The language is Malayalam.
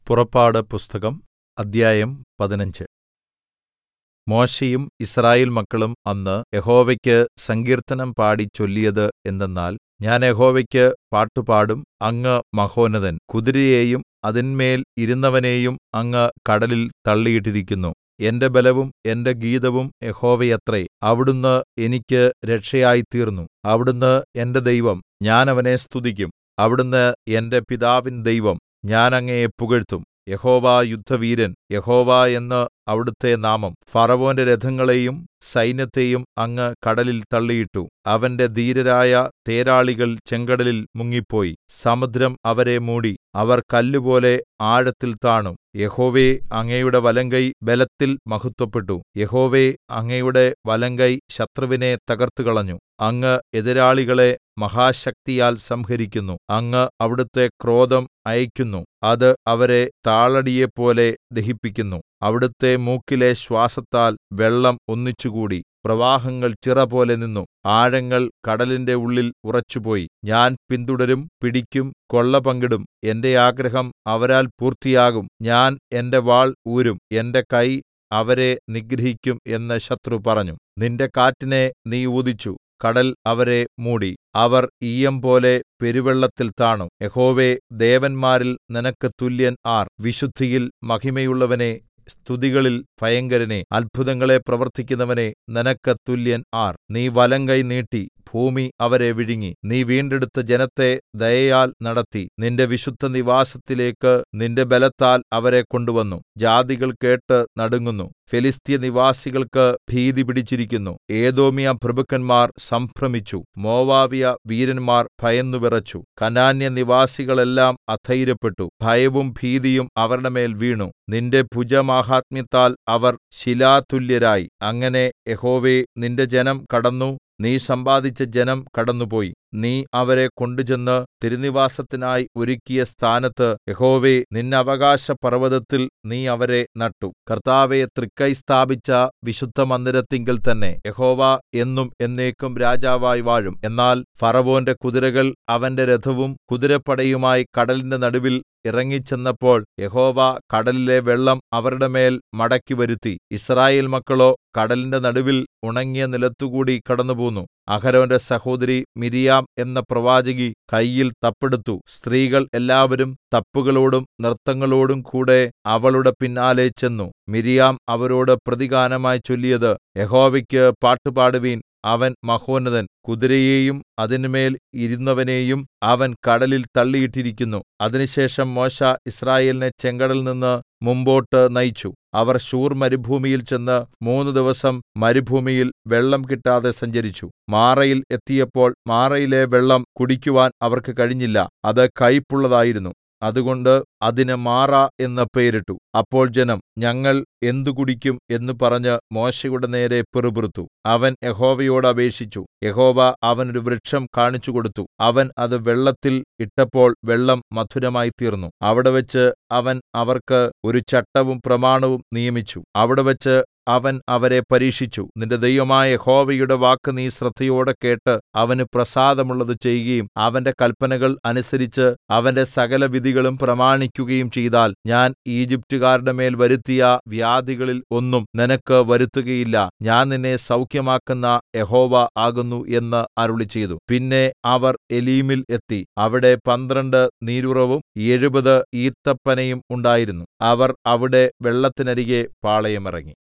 പുറപ്പാട് പുസ്തകം അദ്ധ്യായം പതിനഞ്ച് മോശെയും യിസ്രായേൽ മക്കളും അന്ന് യഹോവയ്ക്ക് സങ്കീർത്തനം പാടി ചൊല്ലിയത് എന്തെന്നാൽ ഞാൻ യഹോവയ്ക്ക് പാട്ടുപാടും അങ്ങ് മഹോന്നതൻ കുതിരയെയും അതിന്മേൽ ഇരുന്നവനെയും അങ്ങ് കടലിൽ തള്ളിയിട്ടിരിക്കുന്നു എന്റെ ബലവും എന്റെ ഗീതവും യഹോവയത്രേ അവിടുന്ന് എനിക്ക് രക്ഷയായിത്തീർന്നു അവിടുന്ന് എന്റെ ദൈവം ഞാൻ അവനെ സ്തുതിക്കും അവിടുന്ന് എന്റെ പിതാവിൻ ദൈവം ഞാൻ അങ്ങയെ പുകഴ്ത്തും യഹോവ യുദ്ധവീരൻ യഹോവ എന്ന് അവിടുത്തെ നാമം ഫറവോന്റെ രഥങ്ങളെയും സൈന്യത്തെയും അങ്ങ് കടലിൽ തള്ളിയിട്ടു അവന്റെ ധീരരായ തേരാളികൾ ചെങ്കടലിൽ മുങ്ങിപ്പോയി സമുദ്രം അവരെ മൂടി അവർ കല്ലുപോലെ ആഴത്തിൽ താണു യഹോവേ അങ്ങയുടെ വലങ്കൈ ബലത്തിൽ മഹത്വപ്പെട്ടു യഹോവേ അങ്ങയുടെ വലങ്കൈ ശത്രുവിനെ തകർത്തുകളഞ്ഞു അങ്ങ് എതിരാളികളെ മഹാശക്തിയാൽ സംഹരിക്കുന്നു അങ്ങ് അവിടുത്തെ ക്രോധം അയയ്ക്കുന്നു അത് അവരെ താളടിയെപ്പോലെ ദഹിപ്പിക്കുന്നു അവിടുത്തെ മൂക്കിലെ ശ്വാസത്താൽ വെള്ളം ഒന്നിച്ചുകൂടി പ്രവാഹങ്ങൾ ചിറപോലെ നിന്നു ആഴങ്ങൾ കടലിന്റെ ഉള്ളിൽ ഉറച്ചുപോയി ഞാൻ പിന്തുടരും പിടിക്കും കൊള്ള പങ്കിടും എന്റെ ആഗ്രഹം അവരാൽ പൂർത്തിയാകും ഞാൻ എന്റെ വാൾ ഊരും എന്റെ കൈ അവരെ നിഗ്രഹിക്കും എന്ന് ശത്രു പറഞ്ഞു നിന്റെ കാറ്റിനെ നീ ഊതിച്ചു കടൽ അവരെ മൂടി അവർ ഈയംപോലെ പെരുവെള്ളത്തിൽ താണു യഹോവേ ദേവന്മാരിൽ നിനക്ക് തുല്യൻ ആർ വിശുദ്ധിയിൽ മഹിമയുള്ളവനെ സ്തുതികളിൽ ഭയങ്കരനെ അത്ഭുതങ്ങളെ പ്രവർത്തിക്കുന്നവനെ നിനക്ക് തുല്യൻ ആർ നീ വലങ്കൈ നീട്ടി ഭൂമി അവരെ വിഴുങ്ങി നീ വീണ്ടെടുത്ത ജനത്തെ ദയയാൽ നടത്തി നിന്റെ വിശുദ്ധനിവാസത്തിലേക്ക് നിന്റെ ബലത്താൽ അവരെ കൊണ്ടുവന്നു ജാതികൾ കേട്ട് നടുങ്ങുന്നു ഫെലിസ്ത്യ നിവാസികൾക്ക് ഭീതി പിടിച്ചിരിക്കുന്നു ഏദോമ്യ പ്രഭുക്കന്മാർ സംഭ്രമിച്ചു മോവാവിയ വീരന്മാർ ഭയന്നു വിറച്ചു കനാന്യ നിവാസികളെല്ലാം അധൈര്യപ്പെട്ടു ഭയവും ഭീതിയും അവരുടെ മേൽ വീണു നിന്റെ ഭുജമാഹാത്മ്യത്താൽ അവർ ശിലാതുല്യരായി അങ്ങനെ യഹോവേ നിന്റെ ജനം കടന്നു നീ സമ്പാദിച്ച ജനം കടന്നുപോയി നീ അവരെ കൊണ്ടുചെന്ന് തിരുനിവാസത്തിനായി ഒരുക്കിയ സ്ഥാനത്ത് യഹോവേ നിന്നവകാശ പർവ്വതത്തിൽ നീ അവരെ നട്ടു കർത്താവെ തൃക്കൈ സ്ഥാപിച്ച വിശുദ്ധമന്ദിരത്തിങ്കൽ തന്നെ യഹോവ എന്നും എന്നേക്കും രാജാവായി വാഴും എന്നാൽ ഫറവോന്റെ കുതിരകൾ അവന്റെ രഥവും കുതിരപ്പടയുമായി കടലിന്റെ നടുവിൽ ഇറങ്ങിച്ചെന്നപ്പോൾ യഹോവ കടലിലെ വെള്ളം അവരുടെ മേൽ മടക്കി വരുത്തി യിസ്രായേൽ മക്കളോ കടലിന്റെ നടുവിൽ ഉണങ്ങിയ നിലത്തുകൂടി കടന്നുപോന്നു അഹരോന്റെ സഹോദരി മിരിയാം എന്ന പ്രവാചകി കയ്യിൽ തപ്പെടുത്തു സ്ത്രീകൾ എല്ലാവരും തപ്പുകളോടും നൃത്തങ്ങളോടും കൂടെ അവളുടെ പിന്നാലെ ചെന്നു മിരിയാം അവരോട് പ്രതിഗാനമായി ചൊല്ലിയത് യഹോവയ്ക്ക് പാട്ടുപാടുവീൻ അവൻ മഹോന്നതൻ കുതിരയെയും അതിന്മേൽ ഇരുന്നവനെയും അവൻ കടലിൽ തള്ളിയിട്ടിരിക്കുന്നു അതിനുശേഷം മോശെ യിസ്രായേലിനെ ചെങ്കടലിൽ നിന്ന് മുമ്പോട്ട് നയിച്ചു അവർ ശൂർ മരുഭൂമിയിൽ ചെന്ന് മൂന്ന് ദിവസം മരുഭൂമിയിൽ വെള്ളം കിട്ടാതെ സഞ്ചരിച്ചു മാറയിൽ എത്തിയപ്പോൾ മാറയിലെ വെള്ളം കുടിക്കുവാൻ അവർക്ക് കഴിഞ്ഞില്ല അത് കയ്പുള്ളതായിരുന്നു അതുകൊണ്ട് അതിന് മാറ എന്ന് പേരിട്ടു അപ്പോൾ ജനം ഞങ്ങൾ എന്തു കുടിക്കും എന്ന് പറഞ്ഞ് മോശയുടെ നേരെ പിറുപിറുത്തു അവൻ യഹോവയോട് അപേക്ഷിച്ചു യഹോവ അവനൊരു വൃക്ഷം കാണിച്ചു കൊടുത്തു അവൻ അത് വെള്ളത്തിൽ ഇട്ടപ്പോൾ വെള്ളം മധുരമായി തീർന്നു അവിടെവെച്ച് അവൻ അവർക്ക് ഒരു ചട്ടവും പ്രമാണവും നിയമിച്ചു അവിടെവെച്ച് അവൻ അവരെ പരീക്ഷിച്ചു നിന്റെ ദൈവമായ യഹോവയുടെ വാക്ക് നീ ശ്രദ്ധയോടെ കേട്ട് അവന് പ്രസാദമുള്ളത് ചെയ്യുകയും അവന്റെ കൽപ്പനകൾ അനുസരിച്ച് അവന്റെ സകല വിധികളും പ്രമാണിക്കുകയും ചെയ്താൽ ഞാൻ ഈജിപ്റ്റുകാരുടെ മേൽ വരുത്തിയ വ്യാധികളിൽ ഒന്നും നിനക്ക് വരുത്തുകയില്ല ഞാൻ നിന്നെ സൗഖ്യമാക്കുന്ന യഹോവ ആകുന്നു എന്ന് അരുളിച്ചെയ്തു പിന്നെ അവർ എലീമിൽ എത്തി അവിടെ പന്ത്രണ്ട് നീരുറവും എഴുപത് ഈത്തപ്പനയും ഉണ്ടായിരുന്നു അവർ അവിടെ വെള്ളത്തിനരികെ പാളയമിറങ്ങി